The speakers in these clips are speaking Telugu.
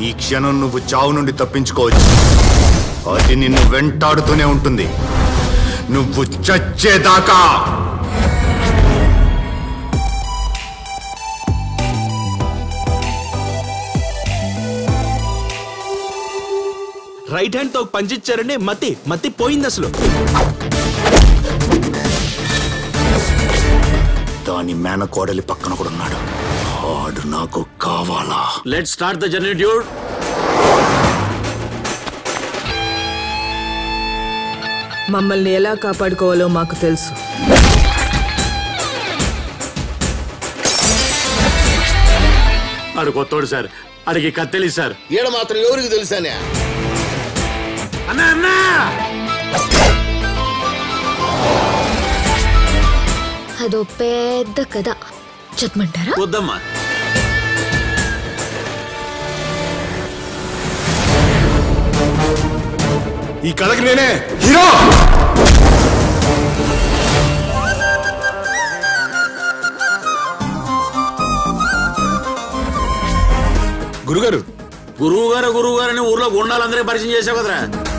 ఈ క్షణం నువ్వు చావు నుండి తప్పించుకోవచ్చు అది నిన్ను వెంటాడుతూనే ఉంటుంది నువ్వు చచ్చేదాకా రైట్ హ్యాండ్ తో పంచిచ్చారని మతి మతి పోయింది అసలు దాని మేనకోడలి పక్కన కూడా ఉన్నాడు ఆడు నాకు కావాలా let start the journey dude మమ్మల్ని ఎలా కాపాడుకోవాలో మాకు తెలుసు ఆడు కొత్తోడు సార్ ఆడికి కత్తెలి సార్ ఈడ మాత్రం ఎవరికి తెలుసానే అన్నా అన్నా అదో పెద్ద కథ చెప్పమంటారా వద్దమ్మా ఈ కథకి నేనే హీరో గురుగారు గురువు గారు గురువు గారు అని ఊర్లో గుండాలందరికీ పరిచయం చేసావు కదరా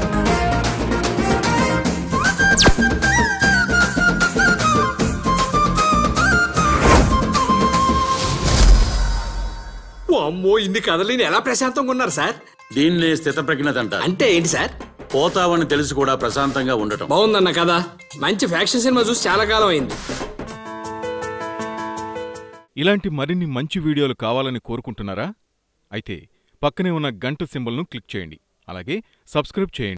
అమ్మో ఇన్ని కథలు నేను ఎలా ప్రశాంతంగా ఉన్నారు సార్ దీన్నే స్థిత ప్రజ్ఞత అంటారు అంటే ఏంటి సార్ పోతావని తెలిసి కూడా ప్రశాంతంగా ఉండటం బాగుందన్న కదా మంచి ఫ్యాక్షన్ సినిమా చూసి చాలా కాలం అయింది ఇలాంటి మరిన్ని మంచి వీడియోలు కావాలని కోరుకుంటున్నారా అయితే పక్కనే ఉన్న గంట సింబల్ను క్లిక్ చేయండి అలాగే సబ్స్క్రైబ్ చేయండి